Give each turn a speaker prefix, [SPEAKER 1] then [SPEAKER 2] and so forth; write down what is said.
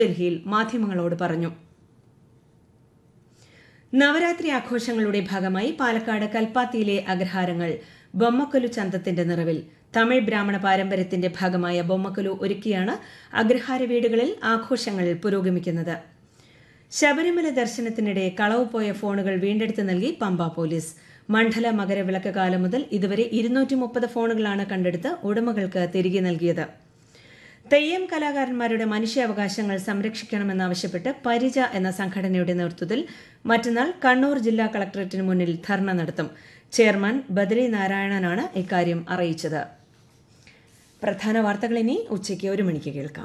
[SPEAKER 1] ഡൽഹിയിൽ മാധ്യമങ്ങളോട് പറഞ്ഞു നവരാത്രി ആഘോഷങ്ങളുടെ ഭാഗമായി പാലക്കാട് കൽപ്പാത്തിയിലെ അഗ്രഹാരങ്ങൾ ബൊമ്മക്കൊലു ചന്തത്തിന്റെ നിറവിൽ തമിഴ് ബ്രാഹ്മണ പാരമ്പര്യത്തിന്റെ ഭാഗമായ ബൊമ്മക്കൊലു ഒരുക്കിയാണ് അഗ്രഹാര വീടുകളിൽ ആഘോഷങ്ങൾ പുരോഗമിക്കുന്നത് ശബരിമല ദർശനത്തിനിടെ കളവ് പോയ ഫോണുകൾ വീണ്ടെടുത്ത് നൽകി പമ്പ പോലീസ് മണ്ഡല മകരവിളക്ക് കാലം മുതൽ ഇതുവരെ ഇരുന്നൂറ്റി മുപ്പത് ഫോണുകളാണ് കണ്ടെടുത്ത് ഉടമകൾക്ക് തിരികെ നൽകിയത് തെയ്യം കലാകാരന്മാരുടെ മനുഷ്യാവകാശങ്ങൾ സംരക്ഷിക്കണമെന്നാവശ്യപ്പെട്ട് പരിജ എന്ന സംഘടനയുടെ നേതൃത്വത്തിൽ മറ്റന്നാൾ കണ്ണൂർ ജില്ലാ കളക്ടറേറ്റിന് മുന്നിൽ ധർണ നടത്തും ചെയർമാൻ ബദ്രി നാരായണനാണ് ഇക്കാര്യം അറിയിച്ചത് പ്രധാന വാർത്തകൾ ഇനി ഉച്ചയ്ക്ക് ഒരു മണിക്ക് കേൾക്കാം